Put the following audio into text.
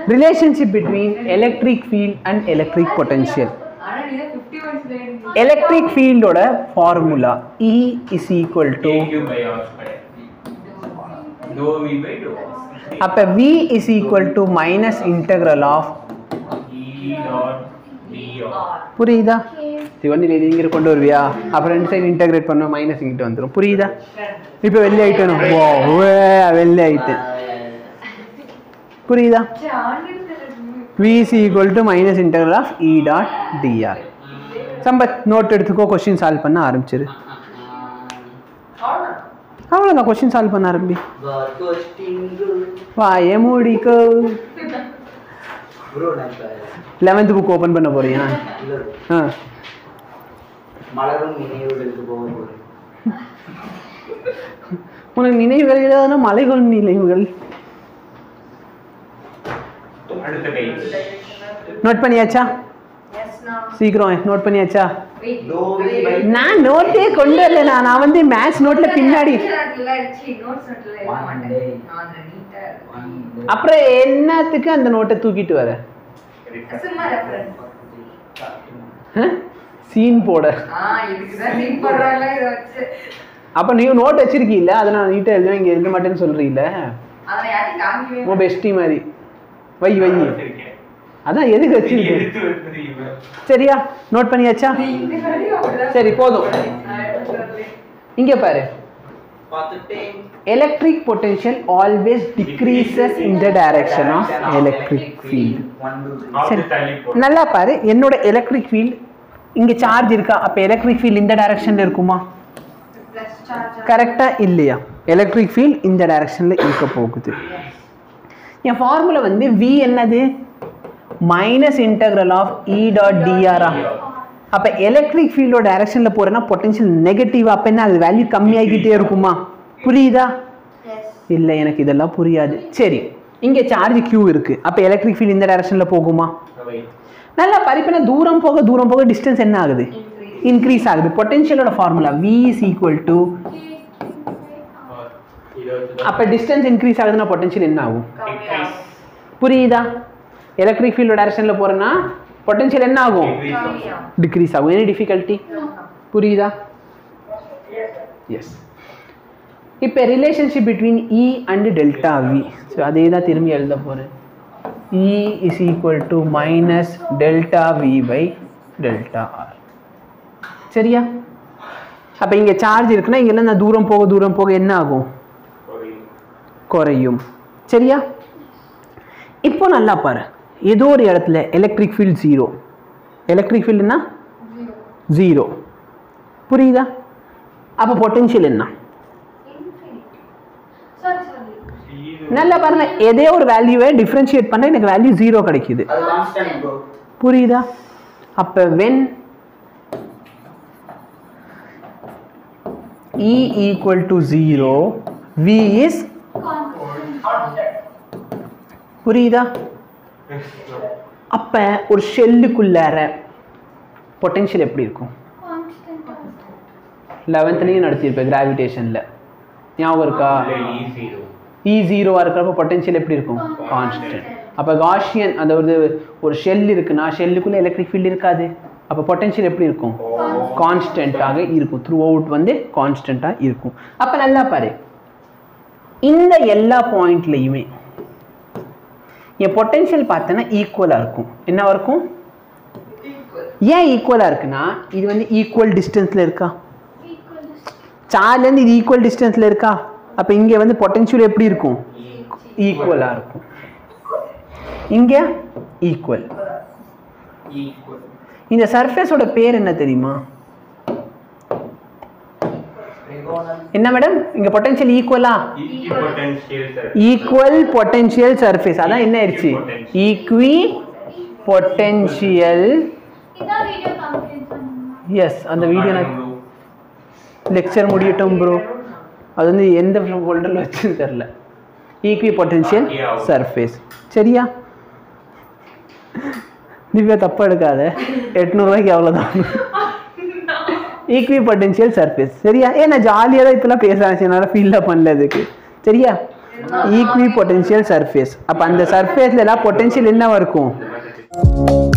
Relationship between electric field and electric potential ஆனா நீ தான் 50 ஒன் சொல்லிருந்தீங்க எலக்ட்ரிக் ஃபீல்டோட formula E is equal to AQ by R square. Dou V by dou R. அப்போ V is equal to minus integral of E dot dr. புரியுதா இது வந்து இது இங்கே கொண்டு வருவியா அப்புறம் ரெண்டு சைடு இன்டெகிரேட் பண்ண மைனஸ் இங்கிட்டு வந்துடும் புரியுதா இப்போ வெளியே ஆயிட்டேன் ஓ வெளியே ஆயிட்டேன் புரியுதா சே ஆண்டில் சொல்லுங்க V is equal to minus integral of E dot D R Sampath note எடுத்துக்கோ கொஸ்டின் சால்வ் பண்ண ஆரம்பிச்சிரு அவ்வளவுதான் அவ்வளோதான் கொஸ்டின் சால்வ் பண்ண ஆரம்பி But question good. வாய மூடிக்கோ Bro, நான் இப்ப லெவன்த் புக் ஓப்பன் பண்ண போறியா இல்ல bro. ஆ மலரும் நினைவுகளுக்கு போக போறேன் உனக்கு நினைவுகள் இல்லாதனா மலைகள் நினைவுகள் அடுத்த page. நோட் பண்ணியாச்சா எஸ் நான் சீக்கிரம் நோட் பண்ணியாச்சா வெயிட் Dou V by நான் நோட்டே கொண்டு வரல நான் நான் வந்து மேத்ஸ் நோட்ல பின்னாடி நோட்ல சி நோட்ஸ் நோட்ல எழுத One மாட்டேன் day. நான் நீட்டா one day. அப்புறம் என்னத்துக்கு அந்த நோட்டை தூக்கிட்டு வர சும்மா ரெஃபரன்ஸ் சீன் போட ஆ இதுக்கு தான் சீன் போடுறாங்க இத வச்சு அப்ப நீ நோட் வச்சிருக்கீல்ல அதை நான் நீட்டா எழுதுவேன் இங்க இருக்க மாட்டேன்னு சொல்றீல்ல அத யார்ட்டி காமிக்கவே உன் பெஸ்டி மாதிரி வை வை வச்சிருக்கேன். அதான் எதுக்கு இது வச்சிருக்கேன் எடுத்து வைப்பது இவன். சரியா நோட் பண்ணியாச்சா இந்த கடையும் அப்படிதான் சரி, போதும். நான் எடுத்து வரல. இங்க பாரு பார்த்துட்டேன் electric potential always decreases in the direction of electric field one two three object சரி. தள்ளி போடு. நல்லா பாரு என்னோட எலக்ட்ரிக் ஃபீல்ட் இங்க சார்ஜ் இருக்கா அப்ப எலக்ட்ரிக் ஃபீல்ட் இந்த டைரக்ஷன்ல இருக்குமா Plus charge. கரெக்டா இல்லையா எலக்ட்ரிக் ஃபீல்ட் இந்த டைரக்ஷன்ல இருக்க போகுது என் ஃபார்முலா வந்து வி என்னது minus integral of E dot டிஆரா அப்ப எலக்ட்ரிக் ஃபீல்டோட டைரக்ஷன்ல போறேன்னா பொட்டன்ஷியல் நெகட்டிவ் அப்ப என்ன அது வேல்யூ கம்மியாகிட்டே இருக்குமா புரியுதா Yes. இல்லை எனக்கு இதெல்லாம் புரியாது சரி இங்கே சார்ஜ் கியூ இருக்கு அப்போ எலக்ட்ரிக் ஃபீல்ட் இந்த டைரக்ஷன்ல போகுமா வை. நல்லா பறிப்பின தூரம் போக தூரம் போக டிஸ்டன்ஸ் என்ன ஆகுது Increase. இன்க்ரீஸ் ஆகுது பொட்டன்ஷியலோட formula V is equal to இதை வச்சு அப்போ டிஸ்டன்ஸ் இன்க்ரீஸ் ஆகுதுன்னா பொட்டன்ஷியல் என்ன ஆகும் கம்மியாகும். புரியுதா எலக்ட்ரிக் ஃபீல்டோட டைரக்ஷன்ல போறேன்னா பொட்டன்ஷியல் என்ன ஆகும் Decrease ஆகும். கம்மியாகும். டிக்ரீஸ் ஆகும் எனி டிஃபிகல்ட்டி புரியுதா எஸ் இப்போ relationship between E and delta V so அதே தான் திரும்பி எழுத போகிறேன் E is equal to minus delta V by delta R சரியா அப்போ இங்கே சார்ஜ் இருக்குன்னா இங்கெல்லாம் நான் தூரம் போக தூரம் போக என்ன ஆகும் குறையும். குறையும் சரியா இப்போ நல்லா பாரு ஏதோ ஒரு இடத்துல எலக்ட்ரிக் ஃபீல்ட் ஜீரோ எலக்ட்ரிக் ஃபீல்டுனா ஜீரோ புரியுதா அப்போ பொட்டென்ஷியல் என்ன Sorry, sorry. Zero. நல்லா பாருங்க ஏதோ ஒரு வேல்யூவை டிஃப்ரென்ஷியேட் பண்ண எனக்கு வேல்யூ ஜீரோ கிடைக்குது அது கான்ஸ்டன்ட் ப்ரோ புரியுதா அப்போ when E equal to zero V is புரியுதா அப்போ ஒரு ஷெல்லுக்குள்ளார பொட்டென்ஷியல் எப்படி இருக்கும் லெவன்த்லேயும் நடத்தியிருப்பேன் கிராவிடேஷனில் ஞாபகம் இருக்கா இல்லை, E zero. இ ஜீரோவாக இருக்கிறப்ப பொட்டென்ஷியல் எப்படி இருக்கும் கான்ஸ்டன்ட் அப்போ காஷியன் அதாவது ஒரு ஷெல் இருக்குன்னா ஷெல்லுக்குள்ளே எலக்ட்ரிக் ஃபீல்டு இருக்காது அப்போ பொட்டென்ஷியல் எப்படி இருக்கும் கான்ஸ்டண்ட்டாக இருக்கும் த்ரூ அவுட் வந்து கான்ஸ்டண்ட்டாக இருக்கும் அப்போ நல்லா பாரு இந்த எல்லா பாயிண்ட்லையுமே என் பொட்டென்ஷியல் பார்த்தேன்னா ஈக்குவலாக இருக்கும் என்னவா இருக்கும் ஏன் ஈக்குவலாக இருக்குன்னா இது வந்து ஈக்குவல் டிஸ்டன்ஸில் இருக்கா சார்லேருந்து இது ஈக்குவல் டிஸ்டன்ஸில் இருக்கா அப்போ இங்கே வந்து பொட்டென்ஷியல் எப்படி இருக்கும் ஈக்குவலாக இருக்கும் இங்கே ஈக்குவல் Equal. இந்த சர்ஃபேஸோட பேர் என்ன தெரியுமா என்ன மேடம் இங்கே பொட்டென்ஷியல் ஈக்குவலா Equipotential surface. Equal potential surface அதான் என்ன ஆயிடுச்சு ஈக்வி பொட்டென்ஷியல் இதான் வீடியோ கான்ஃபரன்ஸ் பண்ணுங்க எஸ் அந்த வீடியோ நான் Bro. லெக்சர் முடியட்டும் ப்ரோ அது வந்து எந்த ஃபோல்டரில் வச்சுன்னு தெரில ஈக்வி பொட்டென்ஷியல் சர்ஃபேஸ் சரியா திவ்யா தப்பா எடுக்காத எட்நூறுவாய்க்கு அவ்வளோதான் ஈக்வி பொட்டென்ஷியல் சர்ஃபேஸ் சரியா ஏன் நான் ஜாலியாக தான் இப்பெல்லாம் பேச ஆரம்பிச்சு என்னால் ஃபீல்டாக பண்ணல இதுக்கு சரியா ஈக்வி பொட்டென்ஷியல் சர்ஃபேஸ் அப்போ அந்த சர்ஃபேஸ்ல எல்லாம் பொட்டென்ஷியல் என்னவா இருக்கும்